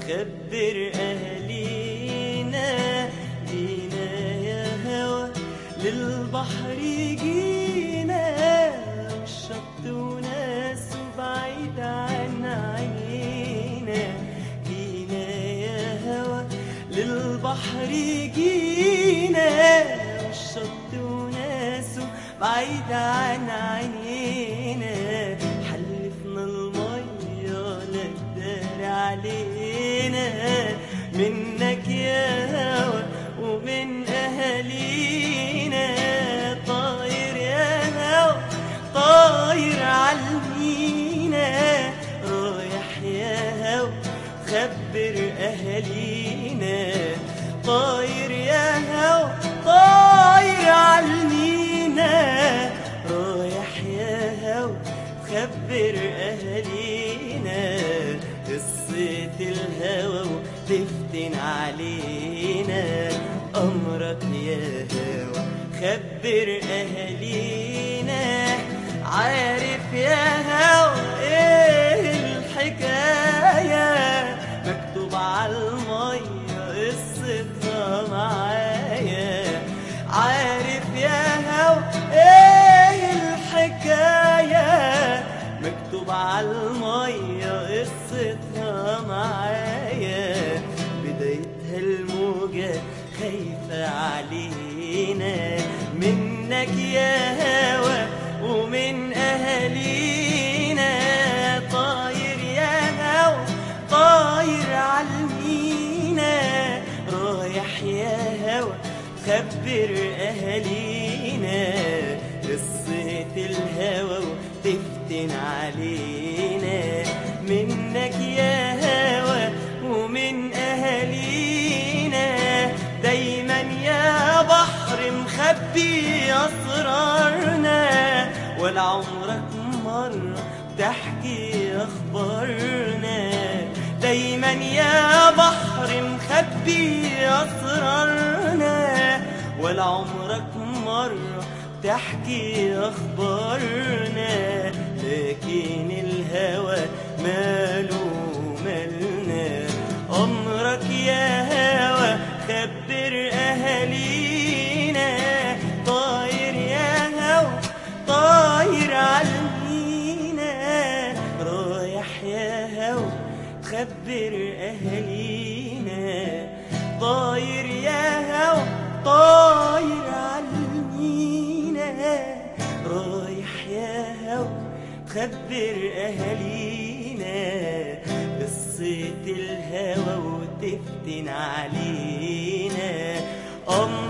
خبر أهلينا جينا يا هوا للبحر جينا والشط وناس بعيد عن عينينا جينا يا هوا للبحر جينا والشط وناس بعيد عن عينينا حلفنا المية لا تدار علينا منك يا هوا ومن أهالينا طاير يا هوا طاير عالمينا رايح يا هوا خبر أهالينا طاير يا هوا طاير عالمينا رايح يا هوا خبر أهالينا قصة الهوى وتفتن علينا أمرك يا هوى خبر أهالينا عارف يا هوى إيه الحكاية مكتوب على المية قصتها معايا عارف يا هوى إيه الحكاية مكتوب على المية قصتها معايا بدايتها الموجة خايفة علينا منك يا هوا ومن أهالينا طاير يا هوا طاير عالمينا رايح يا هوا خبر أهالينا قصة الهوى وتفتن علينا منك يا هوى ومن أهالينا دايما يا بحر مخبي أسرارنا ولا عمرك مرة تحكي أخبارنا دايما يا بحر مخبي أسرارنا ولا عمرك مرة تحكي أخبارنا لكن الهوى ماله مالنا أمرك يا هوى خبر أهالينا طاير يا هوى طاير عالمينا رايح يا هوى خبر أهالينا طاير يا هوى طاير عالمينا رايح يا هوى خبر أهالينا قصة الهوى وتفتن علينا أم